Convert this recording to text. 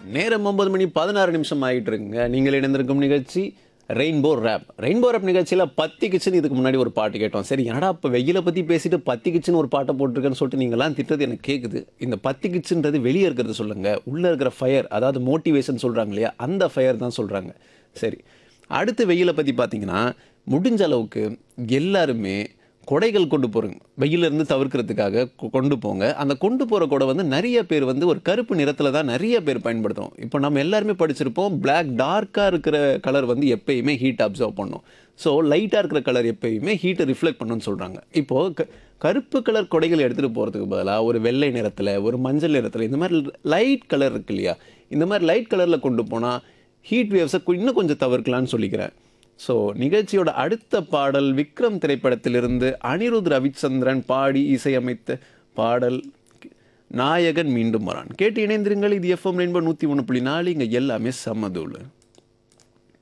நேரம் ஒன்பது மணி பதினாறு நிமிஷம் ஆகிட்டு இருக்குங்க நீங்கள் இணைந்திருக்கும் நிகழ்ச்சி ரெயின்போ ரேப் ரெயின்போ ரேப் நிகழ்ச்சியில் பத்தி கிச்சன் இதுக்கு முன்னாடி ஒரு பாட்டு கேட்டோம் சரி என்னடா இப்போ வெயிலை பற்றி பேசிட்டு பத்தி கிச்சன் ஒரு பாட்டை போட்டிருக்கேன்னு சொல்லிட்டு நீங்களாம் திட்டது எனக்கு கேட்குது இந்த பத்தி கிச்சன்றது வெளியே இருக்கிறது சொல்லுங்கள் உள்ளே இருக்கிற ஃபயர் அதாவது மோட்டிவேஷன் சொல்கிறாங்க இல்லையா அந்த ஃபயர் தான் சொல்கிறாங்க சரி அடுத்து வெயிலை பற்றி பார்த்தீங்கன்னா முடிஞ்ச அளவுக்கு எல்லாருமே கொடைகள் கொண்டு போகிறோங்க வெயிலிருந்து தவிர்க்கிறதுக்காக கொ- கொண்டு போங்க அந்த கொண்டு போகிற கொடை வந்து நிறைய பேர் வந்து ஒரு கருப்பு நிறத்தில் தான் நிறைய பேர் பயன்படுத்துகிறோம் இப்போ நம்ம எல்லாருமே படிச்சிருப்போம் பிளாக் டார்க்காக இருக்கிற கலர் வந்து எப்பயுமே ஹீட் அப்சர்வ் பண்ணும் ஸோ லைட்டாக இருக்கிற கலர் எப்பயுமே ஹீட்டை ரிஃப்ளெக்ட் பண்ணுன்னு சொல்கிறாங்க இப்போது க கருப்பு கலர் கொடைகள் எடுத்துகிட்டு போகிறதுக்கு பதிலாக ஒரு வெள்ளை நிறத்தில் ஒரு மஞ்சள் நிறத்தில் இந்த மாதிரி லைட் கலர் இருக்கு இல்லையா இந்த மாதிரி லைட் கலரில் கொண்டு போனால் ஹீட் வேவ்ஸை இன்னும் கொஞ்சம் தவிர்க்கலாம்னு சொல்லிக்கிறேன் ஸோ நிகழ்ச்சியோட அடுத்த பாடல் விக்ரம் திரைப்படத்திலிருந்து அனிருத் ரவிச்சந்திரன் பாடி இசையமைத்த பாடல் நாயகன் மீண்டும் வரான் கேட்டு இணைந்திருங்கள் இது எஃப்எம் ரெயின்போ நூற்றி ஒன்று புள்ளி நாலு இங்கே எல்லாமே சம்மதூள்